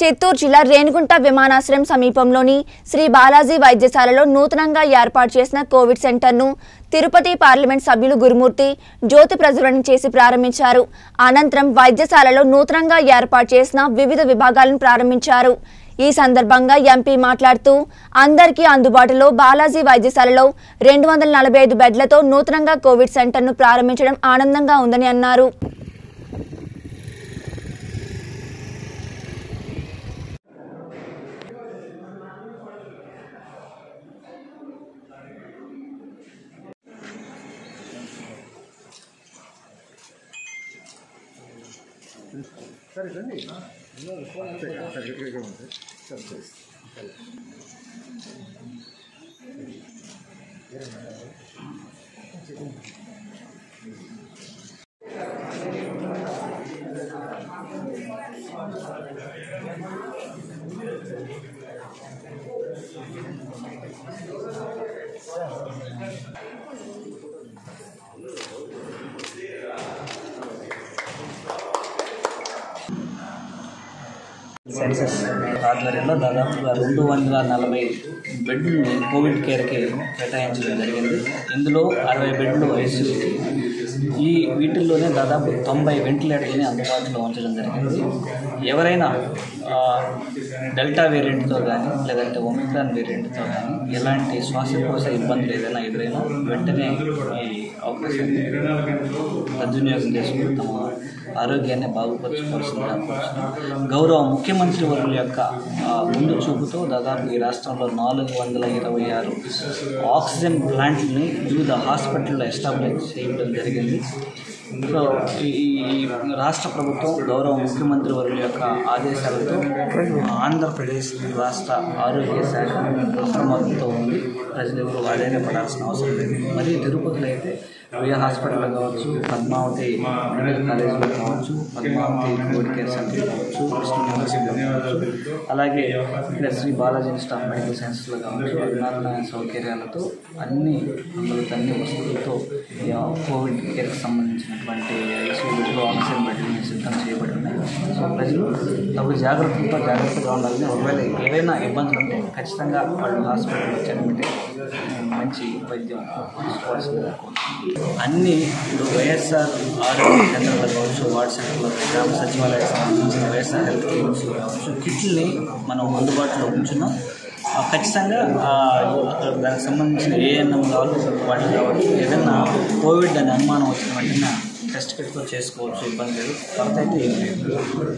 చిత్తూరు జిల్లా రేణిగుంట విమానాశ్రయం సమీపంలోని శ్రీ బాలాజీ వైద్యశాలలో నూతనంగా ఏర్పాటు చేసిన కోవిడ్ సెంటర్ను తిరుపతి పార్లమెంట్ సభ్యులు గురుమూర్తి జ్యోతి ప్రజ్వలన చేసి ప్రారంభించారు అనంతరం వైద్యశాలలో నూతనంగా ఏర్పాటు చేసిన వివిధ విభాగాలను ప్రారంభించారు ఈ సందర్భంగా ఎంపీ మాట్లాడుతూ అందరికీ అందుబాటులో బాలాజీ వైద్యశాలలో రెండు వందల నలభై ఐదు బెడ్లతో నూతనంగా కోవిడ్ సెంటర్ను ప్రారంభించడం ఆనందంగా ఉందని అన్నారు సెన్సెస్ ఆధ్వర్యంలో దాదాపుగా రెండు వందల నలభై బెడ్లని కోవిడ్ కేర్కి కేటాయించడం జరిగింది ఇందులో అరవై బెడ్లు ఐసీయూకి ఈ వీటిల్లోనే దాదాపు తొంభై వెంటిలేటర్లని అందుబాటులో ఉంచడం జరిగింది ఎవరైనా ఆ, డెల్టా వేరియంట్తో కానీ లేదంటే ఒమిక్రాన్ వేరియంట్తో కానీ ఎలాంటి శ్వాసకోశ ఇబ్బందులు ఏదైనా ఎదురైనా వెంటనే ఈ అవకాశాన్ని సద్వినియోగం చేసుకుని తమ ఆరోగ్యాన్ని బాగుపరచుకోవాల్సిందిగా కోరుతున్నాం గౌరవ ముఖ్యమంత్రి వర్గుల యొక్క ఆ, ముందు చూపుతో దాదాపు ఈ రాష్ట్రంలో నాలుగు వందల ఇరవై ఆరు ఆక్సిజన్ ప్లాంట్ని వివిధ హాస్పిటల్లో ఎస్టాబ్లిష్ చేయడం జరిగింది సో ఈ ఈ రాష్ట్ర ప్రభుత్వం గౌరవ ముఖ్యమంత్రి వర్గుల యొక్క ఆదేశాలతో ఆంధ్రప్రదేశ్ రాష్ట్ర ఆరోగ్య శాఖ అప్రమత్తంతో ఉంది ప్రజలు ఎవరు వాడైనా పడాల్సిన అవసరం లేదు మరి తిరుపతిలో అయితే రియా హాస్పిటల్ కావచ్చు పద్మావతి మెడికల్ కాలేజీలో కావచ్చు పద్మావతి కోవిడ్ కేర్ సెంటర్ కావచ్చు విష్ణు యూనివర్సిటీలో కావచ్చు అలాగే ఇక్కడ Shri Balaji institute of medical సైన్స్లో కావచ్చు అధునాతన సౌకర్యాలతో అన్ని అందులో అన్ని వస్తువులతో ఈ కోవిడ్ కేర్కి సంబంధించినటువంటి ఐసీయూలో ఆక్సిజన్ బెడ్లు సిద్ధం చేయబడి ఉన్నాయి సో ప్రజలు తగు జాగ్రత్తలతో జాగ్రత్తగా ఉండాలని ఒకవేళ ఏవైనా ఇబ్బందులు ఉంటే ఖచ్చితంగా వాళ్ళు హాస్పిటల్ వచ్చారంటే మంచి వైద్యం తీసుకోవాల్సిందిగా కోరుతున్నాను. అన్ని ఇప్పుడు వైఎస్ఆర్ ఆరోగ్య కేంద్రాలు కావచ్చు వార్డ్ సెంటర్లో గ్రామ సచివాలయాలకు సంబంధించిన వైఎస్ఆర్ హెల్త్ క్లినిక్స్లో కావచ్చు కిట్లని మనం అందుబాటులో ఉంచున్నాం ఆ, ఖచ్చితంగా ఆ, అక్కడ దానికి సంబంధించిన ఏఎన్ఎం కావాలి వాళ్ళు కావచ్చు ఏదైనా కోవిడ్ అని అనుమానం వచ్చిన వెంటనే టెస్ట్ కిట్తో చేసుకోవచ్చు ఇబ్బంది లేదు కొరత అయితే ఏం లేదు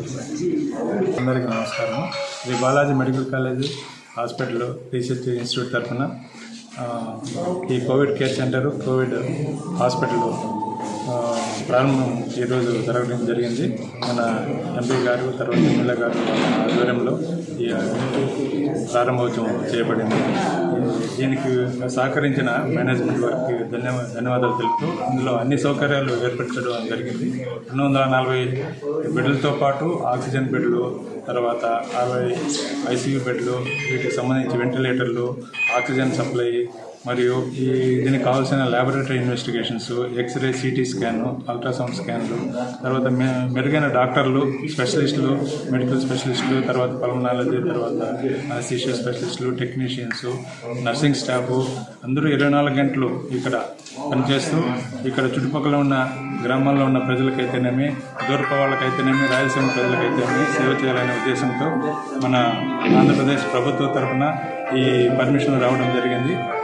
అందరికీ నమస్కారం Shri Balaji medical college hospital research institute తరఫున ఆ, ఈ covid care centre covid hospital ఆ, ప్రారంభం ఈరోజు జరగడం జరిగింది మన ఎంపీ గారు తర్వాత ఎమ్మెల్యే గారు వాళ్ళ ఆధ్వర్యంలో ఈ ప్రారంభోత్సవం చేయబడింది దీనికి సహకరించిన మేనేజ్మెంట్ వారికి ధన్యవా ధన్యవాదాలు తెలుపుతూ ఇందులో అన్ని సౌకర్యాలు ఏర్పరచడం జరిగింది రెండు వందల నలభై బెడ్లతో పాటు ఆక్సిజన్ బెడ్లు తర్వాత అరవై ఐసీయూ బెడ్లు వీటికి సంబంధించి వెంటిలేటర్లు ఆక్సిజన్ సప్లై మరియు ఈ దీనికి కావాల్సిన laboratory investigations x-ray CT scan ultrasound స్కాన్లు తర్వాత మె- మెరుగైన డాక్టర్లు స్పెషలిస్టులు మెడికల్ స్పెషలిస్టులు తర్వాత పల్మనాలజీ తర్వాత అనస్థీషియా స్పెషలిస్టులు టెక్నీషియన్స్ నర్సింగ్ స్టాఫ్ అందరూ ఇరవై నాలుగు గంటలు ఇక్కడ పనిచేస్తూ ఇక్కడ చుట్టుపక్కల ఉన్న గ్రామాల్లో ఉన్న ప్రజలకైతేనేమి దూరప వాళ్ళకైతేనేమి రాయలసీమ ప్రజలకైతేనేమి సేవ చేయాలనే ఉద్దేశంతో మన ఆంధ్రప్రదేశ్ ప్రభుత్వ తరఫున ఈ పర్మిషన్ రావడం జరిగింది